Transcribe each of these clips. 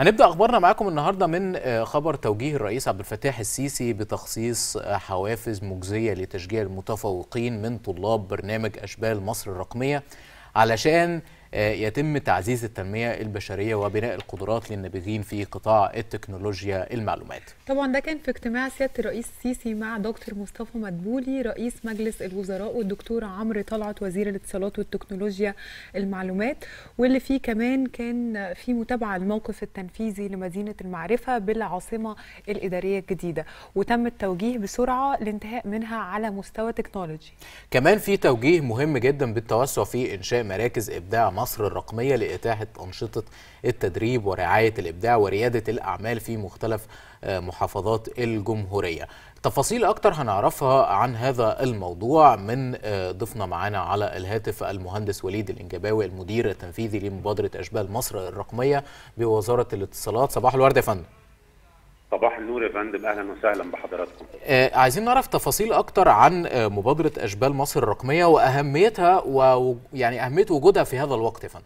هنبدا اخبارنا معاكم النهارده من خبر توجيه الرئيس عبد الفتاح السيسي بتخصيص حوافز مجزيه لتشجيع المتفوقين من طلاب برنامج اشبال مصر الرقميه علشان يتم تعزيز التنمية البشرية وبناء القدرات للنابغين في قطاع التكنولوجيا المعلومات طبعا ده كان في اجتماع سيادة الرئيس السيسي مع دكتور مصطفى مدبولي رئيس مجلس الوزراء والدكتور عمرو طلعت وزير الاتصالات والتكنولوجيا المعلومات واللي فيه كمان كان في متابعة الموقف التنفيذي لمدينة المعرفة بالعاصمة الإدارية الجديدة وتم التوجيه بسرعة لانتهاء منها على مستوى تكنولوجي كمان في توجيه مهم جدا بالتوسع في إنشاء مراكز إبداع مصر الرقمية لإتاحة أنشطة التدريب ورعاية الإبداع وريادة الأعمال في مختلف محافظات الجمهورية تفاصيل أكتر هنعرفها عن هذا الموضوع من ضيفنا معانا على الهاتف المهندس وليد الإنجباوي المدير التنفيذي لمبادرة أشبال مصر الرقمية بوزارة الاتصالات صباح الورد يا فندم صباح النور يا فندم اهلا وسهلا بحضراتكم. آه عايزين نعرف تفاصيل اكتر عن آه مبادره اشبال مصر الرقميه واهميتها ويعني اهميه وجودها في هذا الوقت يا فندم.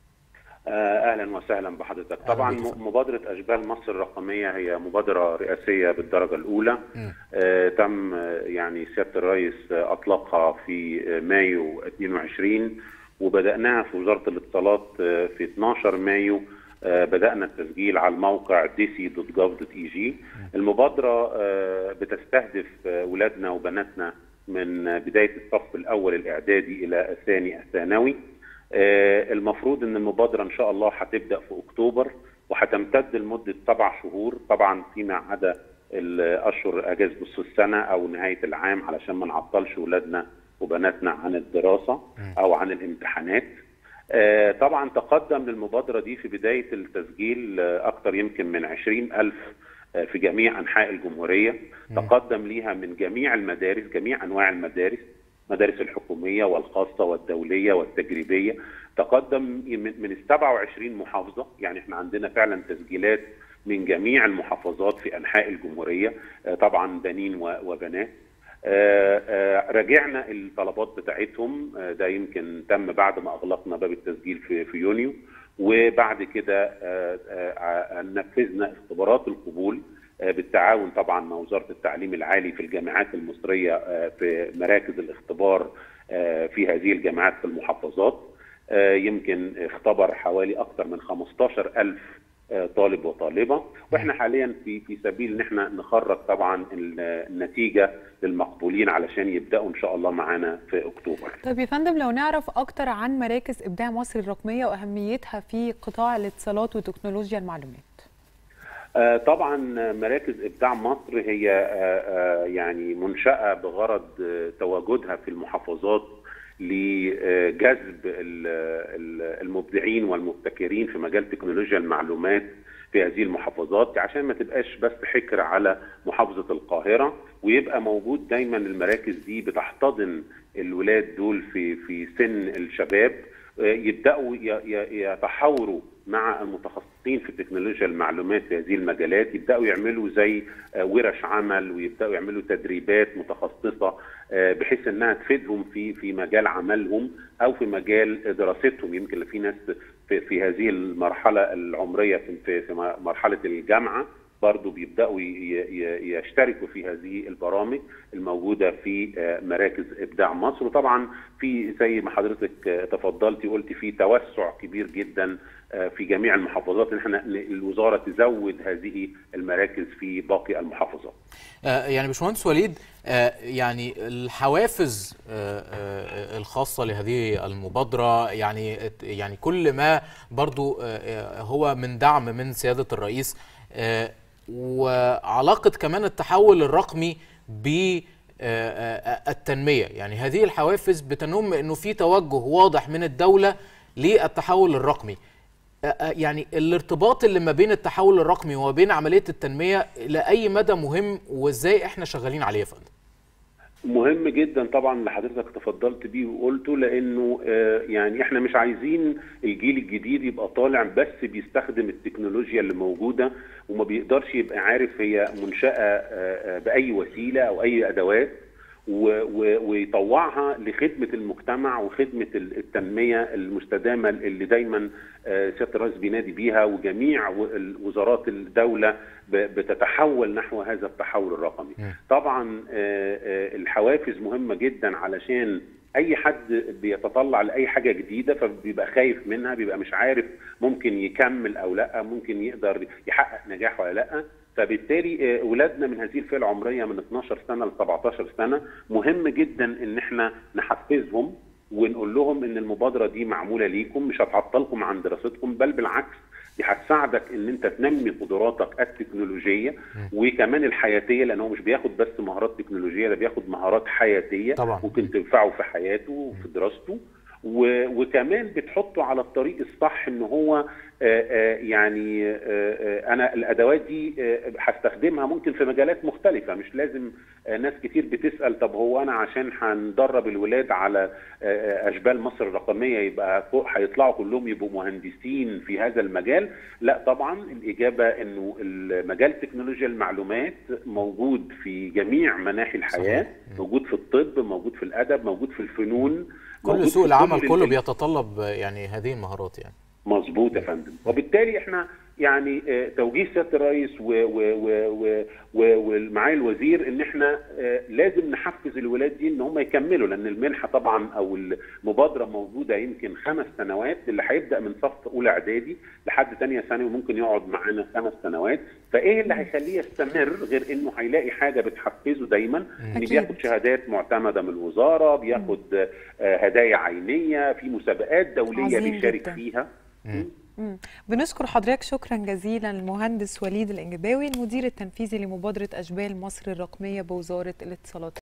آه اهلا وسهلا بحضرتك. طبعا مبادره اشبال مصر الرقميه هي مبادره رئاسيه بالدرجه الاولى. آه تم يعني سياده الرئيس اطلقها في مايو 22 وبداناها في وزاره الاتصالات في 12 مايو بدأنا التسجيل على الموقع dc.gov.eg المبادرة بتستهدف ولادنا وبناتنا من بداية الصف الأول الإعدادي إلى الثاني الثانوي المفروض أن المبادرة إن شاء الله هتبدأ في أكتوبر وهتمتد لمدة سبع شهور طبعا فيما عدا الأشهر أجازة نص السنة أو نهاية العام علشان ما نعطلش ولادنا وبناتنا عن الدراسة أو عن الامتحانات آه طبعا تقدم للمبادرة دي في بداية التسجيل آه أكثر يمكن من 20 ألف آه في جميع أنحاء الجمهورية م. تقدم ليها من جميع المدارس جميع أنواع المدارس المدارس الحكومية والخاصة والدولية والتجريبية تقدم من ال 27 محافظة يعني احنا عندنا فعلا تسجيلات من جميع المحافظات في أنحاء الجمهورية طبعا بنين وبنات آآ آآ راجعنا الطلبات بتاعتهم ده يمكن تم بعد ما اغلقنا باب التسجيل في في يونيو وبعد كده نفذنا اختبارات القبول بالتعاون طبعا مع وزاره التعليم العالي في الجامعات المصريه في مراكز الاختبار في هذه الجامعات في المحافظات يمكن اختبر حوالي اكثر من 15000 طالب وطالبه واحنا حاليا في في سبيل ان احنا نخرج طبعا النتيجه للمقبولين علشان يبداوا ان شاء الله معانا في اكتوبر. طيب يا فندم لو نعرف اكتر عن مراكز ابداع مصر الرقميه واهميتها في قطاع الاتصالات وتكنولوجيا المعلومات. آه طبعا مراكز ابداع مصر هي آه آه يعني منشاه بغرض تواجدها في المحافظات لجذب المبدعين والمبتكرين في مجال تكنولوجيا المعلومات في هذه المحافظات عشان ما تبقاش بس حكر على محافظه القاهره ويبقى موجود دايما المراكز دي بتحتضن الولاد دول في في سن الشباب يبداوا يتحاوروا مع المتخصصين في تكنولوجيا المعلومات في هذه المجالات يبداوا يعملوا زي ورش عمل ويبداوا يعملوا تدريبات متخصصه بحيث انها تفيدهم في في مجال عملهم او في مجال دراستهم يمكن في ناس في, في هذه المرحله العمريه في, في مرحله الجامعه برضو بيبداوا يشتركوا في هذه البرامج الموجوده في مراكز ابداع مصر وطبعا في زي ما حضرتك تفضلتي قلتي في توسع كبير جدا في جميع المحافظات ان احنا الوزاره تزود هذه المراكز في باقي المحافظات. يعني باشمهندس وليد يعني الحوافز الخاصه لهذه المبادره يعني يعني كل ما برضو هو من دعم من سياده الرئيس وعلاقه كمان التحول الرقمي ب التنميه يعني هذه الحوافز بتنم انه في توجه واضح من الدوله للتحول الرقمي يعني الارتباط اللي ما بين التحول الرقمي وما بين عمليه التنميه لاي مدى مهم وازاي احنا شغالين عليه يا فندم مهم جدا طبعا اللي حضرتك تفضلت بيه وقلته لانه يعني احنا مش عايزين الجيل الجديد يبقى طالع بس بيستخدم التكنولوجيا اللي موجوده وما بيقدرش يبقى عارف هي منشاه باي وسيله او اي ادوات ويطوعها لخدمه المجتمع وخدمه التنميه المستدامه اللي دايما سياده الرئيس بينادي بيها وجميع وزارات الدوله بتتحول نحو هذا التحول الرقمي. طبعا الحوافز مهمه جدا علشان اي حد بيتطلع لاي حاجه جديده فبيبقى خايف منها بيبقى مش عارف ممكن يكمل او لا ممكن يقدر يحقق نجاح ولا لا فبالتالي اولادنا من هذه الفئه العمريه من 12 سنه ل 17 سنه مهم جدا ان احنا نحفزهم ونقول لهم ان المبادره دي معموله ليكم مش هتعطلكم عن دراستكم بل بالعكس دي هتساعدك ان انت تنمي قدراتك التكنولوجيه وكمان الحياتيه لانه مش بياخد بس مهارات تكنولوجيه ده بياخد مهارات حياتيه طبعا. ممكن تنفعه في حياته وفي دراسته وكمان بتحطه على الطريق الصح ان هو يعني انا الادوات دي هستخدمها ممكن في مجالات مختلفه مش لازم ناس كتير بتسال طب هو انا عشان هندرب الولاد على اشبال مصر الرقميه يبقى هيطلعوا كلهم يبقوا مهندسين في هذا المجال لا طبعا الاجابه انه مجال تكنولوجيا المعلومات موجود في جميع مناحي الحياه صحيح. موجود في الطب موجود في الادب موجود في الفنون كل سوق العمل كله بيتطلب يعني هذه المهارات يعني مظبوط يا فندم وبالتالي احنا يعني توجيه سياده الرئيس ومعالي الوزير ان احنا لازم نحفز الولاد دي ان هم يكملوا لان المنحه طبعا او المبادره موجوده يمكن خمس سنوات اللي هيبدا من صف اولى اعدادي لحد ثانيه ثانوي وممكن يقعد معانا خمس سنوات فايه اللي هيخليه يستمر غير انه هيلاقي حاجه بتحفزه دايما ان بياخد شهادات معتمده من الوزاره بياخد هدايا عينيه في مسابقات دوليه بيشارك جدا. فيها مم. بنشكر حضرتك شكرا جزيلا المهندس وليد الانجباوي المدير التنفيذي لمبادره اشبال مصر الرقميه بوزاره الاتصالات